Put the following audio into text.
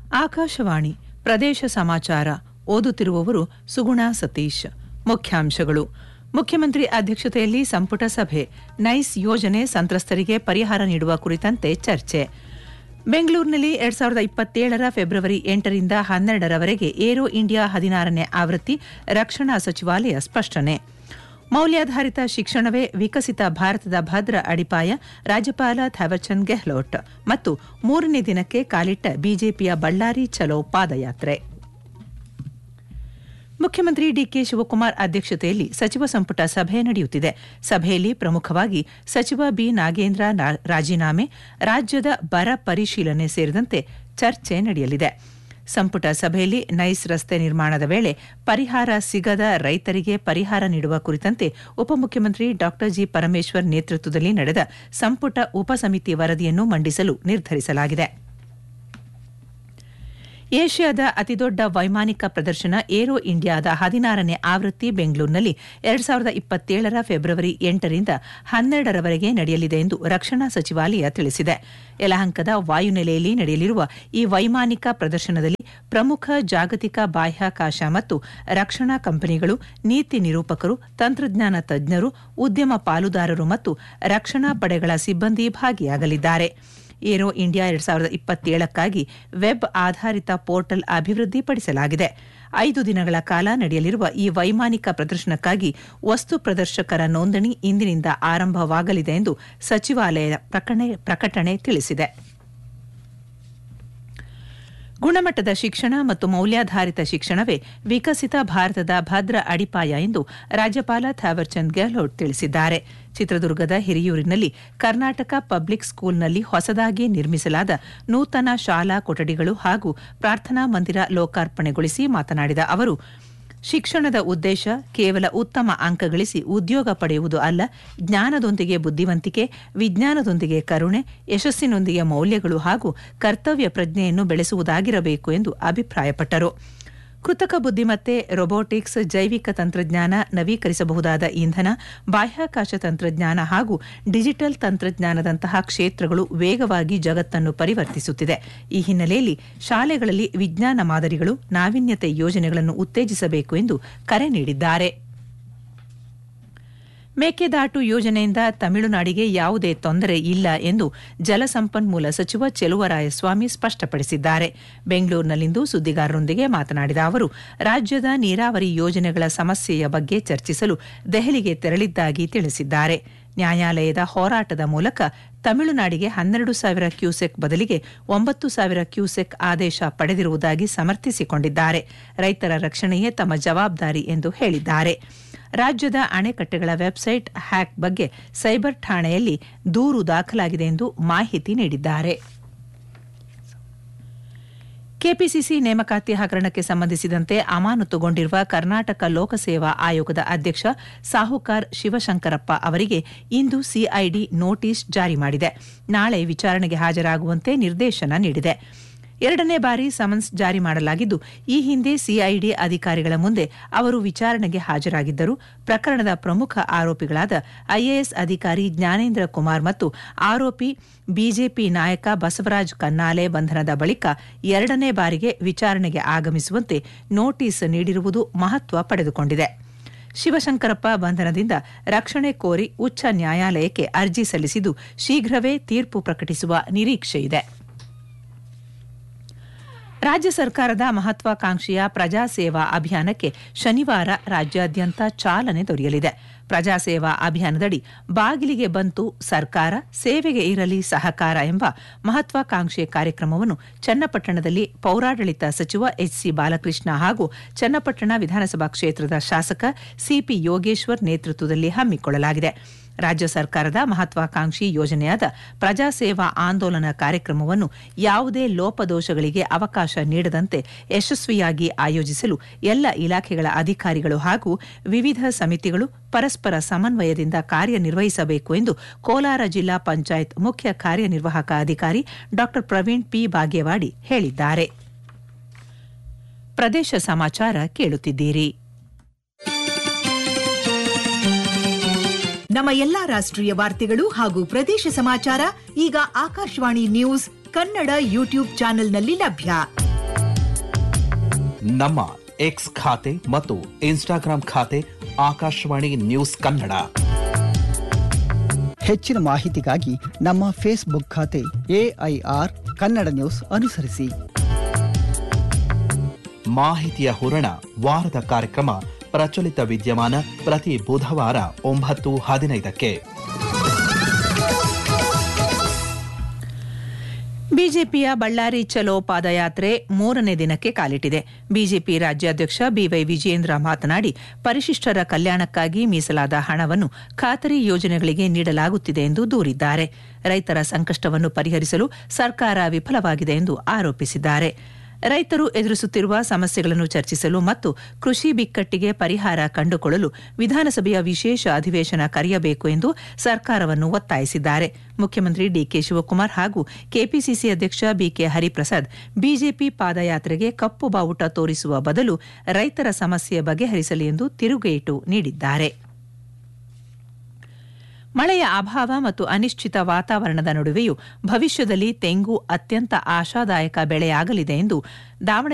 ಆಕಾಶವಾಣಿ ಪ್ರದೇಶ ಸಮಾಚಾರ ಓದುತ್ತಿರುವವರು ಸುಗುಣ ಸತೀಶ್ ಮುಖ್ಯಾಂಶಗಳು ಮುಖ್ಯಮಂತ್ರಿ ಅಧ್ಯಕ್ಷತೆಯಲ್ಲಿ ಸಂಪುಟ ಸಭೆ ನೈಸ್ ಯೋಜನೆ ಸಂತ್ರಸ್ತರಿಗೆ ಪರಿಹಾರ ನೀಡುವ ಕುರಿತಂತೆ ಚರ್ಚೆ ಬೆಂಗಳೂರಿನಲ್ಲಿ ಎರಡ್ ಸಾವಿರದ ಇಪ್ಪತ್ತೇಳರ ಫೆಬ್ರವರಿ ಎಂಟರಿಂದ ಹನ್ನೆರಡರವರೆಗೆ ಏರೋ ಇಂಡಿಯಾ ಹದಿನಾರನೇ ಆವೃತ್ತಿ ರಕ್ಷಣಾ ಸಚಿವಾಲಯ ಸ್ಪಷ್ಟನೆ ಮೌಲ್ಯಾಧಾರಿತ ಶಿಕ್ಷಣವೇ ವಿಕಸಿತ ಭಾರತದ ಭದ್ರ ಅಡಿಪಾಯ ರಾಜ್ಯಪಾಲ ಥಾವರ್ಚಂದ್ ಗೆಹ್ಲೋಟ್ ಮತ್ತು ಮೂರನೇ ದಿನಕ್ಕೆ ಕಾಲಿಟ್ಟ ಬಿಜೆಪಿಯ ಬಳ್ಳಾರಿ ಚಲೋ ಪಾದಯಾತ್ರೆ ಮುಖ್ಯಮಂತ್ರಿ ಡಿಕೆ ಶಿವಕುಮಾರ್ ಅಧ್ಯಕ್ಷತೆಯಲ್ಲಿ ಸಚಿವ ಸಂಪುಟ ಸಭೆ ನಡೆಯುತ್ತಿದೆ ಸಭೆಯಲ್ಲಿ ಪ್ರಮುಖವಾಗಿ ಸಚಿವ ಬಿ ನಾಗೇಂದ್ರ ನಾ- ರಾಜೀನಾಮೆ ರಾಜ್ಯದ ಬರ ಪರಿಶೀಲನೆ ಸೇರಿದಂತೆ ಚರ್ಚೆ ನಡೆಯಲಿದೆ ಸಂಪುಟ ಸಭೆಯಲ್ಲಿ ನೈಸ್ ರಸ್ತೆ ನಿರ್ಮಾಣದ ವೇಳೆ ಪರಿಹಾರ ಸಿಗದ ರೈತರಿಗೆ ಪರಿಹಾರ ನೀಡುವ ಕುರಿತಂತೆ ಉಪಮುಖ್ಯಮಂತ್ರಿ ಡಾ ಜಿ ಪರಮೇಶ್ವರ್ ನೇತೃತ್ವದಲ್ಲಿ ನಡೆದ ಸಂಪುಟ ಉಪಸಮಿತಿ ವರದಿಯನ್ನು ಮಂಡಿಸಲು ನಿರ್ಧರಿಸಲಾಗಿದೆ ಏಷ್ಯಾದ ಅತಿದೊಡ್ಡ ವೈಮಾನಿಕ ಪ್ರದರ್ಶನ ಏರೋ ಇಂಡಿಯಾದ ಹದಿನಾರನೇ ಆವೃತ್ತಿ ಬೆಂಗಳೂರಿನಲ್ಲಿ ಎರಡ್ ಸಾವಿರದ ಇಪ್ಪತ್ತೇಳರ ಫೆಬ್ರವರಿ ಎಂಟರಿಂದ ಹನ್ನೆರಡರವರೆಗೆ ನಡೆಯಲಿದೆ ಎಂದು ರಕ್ಷಣಾ ಸಚಿವಾಲಯ ತಿಳಿಸಿದೆ ಯಲಹಂಕದ ವಾಯುನೆಲೆಯಲ್ಲಿ ನಡೆಯಲಿರುವ ಈ ವೈಮಾನಿಕ ಪ್ರದರ್ಶನದಲ್ಲಿ ಪ್ರಮುಖ ಜಾಗತಿಕ ಬಾಹ್ಯಾಕಾಶ ಮತ್ತು ರಕ್ಷಣಾ ಕಂಪನಿಗಳು ನೀತಿ ನಿರೂಪಕರು ತಂತ್ರಜ್ಞಾನ ತಜ್ಞರು ಉದ್ಯಮ ಪಾಲುದಾರರು ಮತ್ತು ರಕ್ಷಣಾ ಪಡೆಗಳ ಸಿಬ್ಬಂದಿ ಭಾಗಿಯಾಗಲಿದ್ದಾರೆ ಏರೋ ಇಂಡಿಯಾ ಎರಡ್ ಸಾವಿರದ ಇಪ್ಪತ್ತೇಳಕ್ಕಾಗಿ ವೆಬ್ ಆಧಾರಿತ ಪೋರ್ಟಲ್ ಅಭಿವೃದ್ಧಿಪಡಿಸಲಾಗಿದೆ ಐದು ದಿನಗಳ ಕಾಲ ನಡೆಯಲಿರುವ ಈ ವೈಮಾನಿಕ ಪ್ರದರ್ಶನಕ್ಕಾಗಿ ವಸ್ತು ಪ್ರದರ್ಶಕರ ನೋಂದಣಿ ಇಂದಿನಿಂದ ಆರಂಭವಾಗಲಿದೆ ಎಂದು ಸಚಿವಾಲಯ ಪ್ರಕಟಣೆ- ಪ್ರಕಟಣೆ ತಿಳಿಸಿದೆ ಗುಣಮಟ್ಟದ ಶಿಕ್ಷಣ ಮತ್ತು ಮೌಲ್ಯಾಧಾರಿತ ಶಿಕ್ಷಣವೇ ವಿಕಸಿತ ಭಾರತದ ಭದ್ರ ಅಡಿಪಾಯ ಎಂದು ರಾಜ್ಯಪಾಲ ಥಾವರ್ಚಂದ್ ಗೆಹ್ಲೋಟ್ ತಿಳಿಸಿದ್ದಾರೆ ಚಿತ್ರದುರ್ಗದ ಹಿರಿಯೂರಿನಲ್ಲಿ ಕರ್ನಾಟಕ ಪಬ್ಲಿಕ್ ಸ್ಕೂಲ್ನಲ್ಲಿ ಹೊಸದಾಗಿ ನಿರ್ಮಿಸಲಾದ ನೂತನ ಶಾಲಾ ಕೊಠಡಿಗಳು ಹಾಗೂ ಪ್ರಾರ್ಥನಾ ಮಂದಿರ ಲೋಕಾರ್ಪಣೆಗೊಳಿಸಿ ಮಾತನಾಡಿದ ಅವರು ಶಿಕ್ಷಣದ ಉದ್ದೇಶ ಕೇವಲ ಉತ್ತಮ ಅಂಕ ಗಳಿಸಿ ಉದ್ಯೋಗ ಪಡೆಯುವುದು ಅಲ್ಲ ಜ್ಞಾನದೊಂದಿಗೆ ಬುದ್ಧಿವಂತಿಕೆ ವಿಜ್ಞಾನದೊಂದಿಗೆ ಕರುಣೆ ಯಶಸ್ಸಿನೊಂದಿಗೆ ಮೌಲ್ಯಗಳು ಹಾಗೂ ಕರ್ತವ್ಯ ಪ್ರಜ್ಞೆಯನ್ನು ಬೆಳೆಸುವುದಾಗಿರಬೇಕು ಎಂದು ಅಭಿಪ್ರಾಯಪಟ್ಟರು ಕೃತಕ ಬುದ್ಧಿಮತ್ತೆ ರೊಬೋಟಿಕ್ಸ್ ಜೈವಿಕ ತಂತ್ರಜ್ಞಾನ ನವೀಕರಿಸಬಹುದಾದ ಇಂಧನ ಬಾಹ್ಯಾಕಾಶ ತಂತ್ರಜ್ಞಾನ ಹಾಗೂ ಡಿಜಿಟಲ್ ತಂತ್ರಜ್ಞಾನದಂತಹ ಕ್ಷೇತ್ರಗಳು ವೇಗವಾಗಿ ಜಗತ್ತನ್ನು ಪರಿವರ್ತಿಸುತ್ತಿದೆ ಈ ಹಿನ್ನೆಲೆಯಲ್ಲಿ ಶಾಲೆಗಳಲ್ಲಿ ವಿಜ್ಞಾನ ಮಾದರಿಗಳು ನಾವೀನ್ಯತೆ ಯೋಜನೆಗಳನ್ನು ಉತ್ತೇಜಿಸಬೇಕು ಎಂದು ಕರೆ ನೀಡಿದ್ದಾರೆ ಮೇಕೆದಾಟು ಯೋಜನೆಯಿಂದ ತಮಿಳುನಾಡಿಗೆ ಯಾವುದೇ ತೊಂದರೆ ಇಲ್ಲ ಎಂದು ಜಲಸಂಪನ್ಮೂಲ ಸಚಿವ ಚೆಲುವರಾಯಸ್ವಾಮಿ ಸ್ಪಷ್ಟಪಡಿಸಿದ್ದಾರೆ ಬೆಂಗಳೂರಿನಲ್ಲಿಂದು ಸುದ್ದಿಗಾರರೊಂದಿಗೆ ಮಾತನಾಡಿದ ಅವರು ರಾಜ್ಯದ ನೀರಾವರಿ ಯೋಜನೆಗಳ ಸಮಸ್ಯೆಯ ಬಗ್ಗೆ ಚರ್ಚಿಸಲು ದೆಹಲಿಗೆ ತೆರಳಿದ್ದಾಗಿ ತಿಳಿಸಿದ್ದಾರೆ ನ್ಯಾಯಾಲಯದ ಹೋರಾಟದ ಮೂಲಕ ತಮಿಳುನಾಡಿಗೆ ಹನ್ನೆರಡು ಸಾವಿರ ಕ್ಯೂಸೆಕ್ ಬದಲಿಗೆ ಒಂಬತ್ತು ಸಾವಿರ ಕ್ಯೂಸೆಕ್ ಆದೇಶ ಪಡೆದಿರುವುದಾಗಿ ಸಮರ್ಥಿಸಿಕೊಂಡಿದ್ದಾರೆ ರೈತರ ರಕ್ಷಣೆಯೇ ತಮ್ಮ ಜವಾಬ್ದಾರಿ ಎಂದು ಹೇಳಿದ್ದಾರೆ ರಾಜ್ಯದ ಅಣೆಕಟ್ಟೆಗಳ ವೆಬ್ಸೈಟ್ ಹ್ಯಾಕ್ ಬಗ್ಗೆ ಸೈಬರ್ ಠಾಣೆಯಲ್ಲಿ ದೂರು ದಾಖಲಾಗಿದೆ ಎಂದು ಮಾಹಿತಿ ನೀಡಿದ್ದಾರೆ ಕೆಪಿಸಿಸಿ ನೇಮಕಾತಿ ಹಗರಣಕ್ಕೆ ಸಂಬಂಧಿಸಿದಂತೆ ಅಮಾನತುಗೊಂಡಿರುವ ಕರ್ನಾಟಕ ಲೋಕಸೇವಾ ಆಯೋಗದ ಅಧ್ಯಕ್ಷ ಸಾಹುಕಾರ್ ಶಿವಶಂಕರಪ್ಪ ಅವರಿಗೆ ಇಂದು ಸಿಐಡಿ ನೋಟಿಸ್ ಜಾರಿ ಮಾಡಿದೆ ನಾಳೆ ವಿಚಾರಣೆಗೆ ಹಾಜರಾಗುವಂತೆ ನಿರ್ದೇಶನ ನೀಡಿದೆ ಎರಡನೇ ಬಾರಿ ಸಮನ್ಸ್ ಜಾರಿ ಮಾಡಲಾಗಿದ್ದು ಈ ಹಿಂದೆ ಸಿಐಡಿ ಅಧಿಕಾರಿಗಳ ಮುಂದೆ ಅವರು ವಿಚಾರಣೆಗೆ ಹಾಜರಾಗಿದ್ದರು ಪ್ರಕರಣದ ಪ್ರಮುಖ ಆರೋಪಿಗಳಾದ ಐಎಎಸ್ ಅಧಿಕಾರಿ ಜ್ಞಾನೇಂದ್ರ ಕುಮಾರ್ ಮತ್ತು ಆರೋಪಿ ಬಿಜೆಪಿ ನಾಯಕ ಬಸವರಾಜ್ ಕನ್ನಾಲೆ ಬಂಧನದ ಬಳಿಕ ಎರಡನೇ ಬಾರಿಗೆ ವಿಚಾರಣೆಗೆ ಆಗಮಿಸುವಂತೆ ನೋಟಿಸ್ ನೀಡಿರುವುದು ಮಹತ್ವ ಪಡೆದುಕೊಂಡಿದೆ ಶಿವಶಂಕರಪ್ಪ ಬಂಧನದಿಂದ ರಕ್ಷಣೆ ಕೋರಿ ಉಚ್ಚ ನ್ಯಾಯಾಲಯಕ್ಕೆ ಅರ್ಜಿ ಸಲ್ಲಿಸಿದ್ದು ಶೀಘ್ರವೇ ತೀರ್ಪು ಪ್ರಕಟಿಸುವ ನಿರೀಕ್ಷೆಯಿದೆ ರಾಜ್ಯ ಸರ್ಕಾರದ ಮಹತ್ವಾಕಾಂಕ್ಷೆಯ ಪ್ರಜಾಸೇವಾ ಅಭಿಯಾನಕ್ಕೆ ಶನಿವಾರ ರಾಜ್ಯಾದ್ಯಂತ ಚಾಲನೆ ದೊರೆಯಲಿದೆ ಪ್ರಜಾಸೇವಾ ಅಭಿಯಾನದಡಿ ಬಾಗಿಲಿಗೆ ಬಂತು ಸರ್ಕಾರ ಸೇವೆಗೆ ಇರಲಿ ಸಹಕಾರ ಎಂಬ ಮಹತ್ವಾಕಾಂಕ್ಷೆ ಕಾರ್ಯಕ್ರಮವನ್ನು ಚನ್ನಪಟ್ಟಣದಲ್ಲಿ ಪೌರಾಡಳಿತ ಸಚಿವ ಎಚ್ಸಿ ಬಾಲಕೃಷ್ಣ ಹಾಗೂ ಚನ್ನಪಟ್ಟಣ ವಿಧಾನಸಭಾ ಕ್ಷೇತ್ರದ ಶಾಸಕ ಸಿಪಿ ಯೋಗೇಶ್ವರ್ ನೇತೃತ್ವದಲ್ಲಿ ಹಮ್ಮಿಕೊಳ್ಳಲಾಗಿದೆ ರಾಜ್ಯ ಸರ್ಕಾರದ ಮಹತ್ವಾಕಾಂಕ್ಷಿ ಯೋಜನೆಯಾದ ಪ್ರಜಾಸೇವಾ ಆಂದೋಲನ ಕಾರ್ಯಕ್ರಮವನ್ನು ಯಾವುದೇ ಲೋಪದೋಷಗಳಿಗೆ ಅವಕಾಶ ನೀಡದಂತೆ ಯಶಸ್ವಿಯಾಗಿ ಆಯೋಜಿಸಲು ಎಲ್ಲ ಇಲಾಖೆಗಳ ಅಧಿಕಾರಿಗಳು ಹಾಗೂ ವಿವಿಧ ಸಮಿತಿಗಳು ಪರಸ್ಪರ ಸಮನ್ವಯದಿಂದ ಕಾರ್ಯನಿರ್ವಹಿಸಬೇಕು ಎಂದು ಕೋಲಾರ ಜಿಲ್ಲಾ ಪಂಚಾಯತ್ ಮುಖ್ಯ ಕಾರ್ಯನಿರ್ವಾಹಕ ಅಧಿಕಾರಿ ಡಾ ಪ್ರವೀಣ್ ಪಿ ಬಾಗೇವಾಡಿ ಹೇಳಿದ್ದಾರೆ ಪ್ರದೇಶ ಸಮಾಚಾರ ಕೇಳುತ್ತಿದ್ದೀರಿ ನಮ್ಮ ಎಲ್ಲಾ ರಾಷ್ಟ್ರೀಯ ವಾರ್ತೆಗಳು ಹಾಗೂ ಪ್ರದೇಶ ಸಮಾಚಾರ ಈಗ ಆಕಾಶವಾಣಿ ನ್ಯೂಸ್ ಕನ್ನಡ ಯೂಟ್ಯೂಬ್ ಚಾನೆಲ್ನಲ್ಲಿ ಲಭ್ಯ ನಮ್ಮ ಎಕ್ಸ್ ಖಾತೆ ಮತ್ತು ಇನ್ಸ್ಟಾಗ್ರಾಂ ಖಾತೆ ಆಕಾಶವಾಣಿ ನ್ಯೂಸ್ ಕನ್ನಡ ಹೆಚ್ಚಿನ ಮಾಹಿತಿಗಾಗಿ ನಮ್ಮ ಫೇಸ್ಬುಕ್ ಖಾತೆ ಎಐಆರ್ ಕನ್ನಡ ನ್ಯೂಸ್ ಅನುಸರಿಸಿ ಮಾಹಿತಿಯ ಹೂರಣ ವಾರದ ಕಾರ್ಯಕ್ರಮ ಪ್ರಚಲಿತ ವಿದ್ಯಮಾನ ಪ್ರತಿ ಬುಧವಾರ ಒಂಬತ್ತು ಹದಿನೈದಕ್ಕೆ ಬಿಜೆಪಿಯ ಬಳ್ಳಾರಿ ಚಲೋ ಪಾದಯಾತ್ರೆ ಮೂರನೇ ದಿನಕ್ಕೆ ಕಾಲಿಟ್ಟಿದೆ ಬಿಜೆಪಿ ರಾಜ್ಯಾಧ್ಯಕ್ಷ ಬಿವೈ ವಿಜಯೇಂದ್ರ ಮಾತನಾಡಿ ಪರಿಶಿಷ್ಟರ ಕಲ್ಯಾಣಕ್ಕಾಗಿ ಮೀಸಲಾದ ಹಣವನ್ನು ಖಾತರಿ ಯೋಜನೆಗಳಿಗೆ ನೀಡಲಾಗುತ್ತಿದೆ ಎಂದು ದೂರಿದ್ದಾರೆ ರೈತರ ಸಂಕಷ್ಟವನ್ನು ಪರಿಹರಿಸಲು ಸರ್ಕಾರ ವಿಫಲವಾಗಿದೆ ಎಂದು ಆರೋಪಿಸಿದ್ದಾರೆ ರೈತರು ಎದುರಿಸುತ್ತಿರುವ ಸಮಸ್ಯೆಗಳನ್ನು ಚರ್ಚಿಸಲು ಮತ್ತು ಕೃಷಿ ಬಿಕ್ಕಟ್ಟಿಗೆ ಪರಿಹಾರ ಕಂಡುಕೊಳ್ಳಲು ವಿಧಾನಸಭೆಯ ವಿಶೇಷ ಅಧಿವೇಶನ ಕರೆಯಬೇಕು ಎಂದು ಸರ್ಕಾರವನ್ನು ಒತ್ತಾಯಿಸಿದ್ದಾರೆ ಮುಖ್ಯಮಂತ್ರಿ ಡಿಕೆ ಶಿವಕುಮಾರ್ ಹಾಗೂ ಕೆಪಿಸಿಸಿ ಅಧ್ಯಕ್ಷ ಬಿಕೆ ಹರಿಪ್ರಸಾದ್ ಬಿಜೆಪಿ ಪಾದಯಾತ್ರೆಗೆ ಕಪ್ಪು ಬಾವುಟ ತೋರಿಸುವ ಬದಲು ರೈತರ ಸಮಸ್ಯೆ ಬಗೆಹರಿಸಲಿ ಎಂದು ತಿರುಗೇಟು ನೀಡಿದ್ದಾರೆ ಮಳೆಯ ಅಭಾವ ಮತ್ತು ಅನಿಶ್ಚಿತ ವಾತಾವರಣದ ನಡುವೆಯೂ ಭವಿಷ್ಯದಲ್ಲಿ ತೆಂಗು ಅತ್ಯಂತ ಆಶಾದಾಯಕ ಬೆಳೆಯಾಗಲಿದೆ ಎಂದು ದಾವಣಗೆರೆ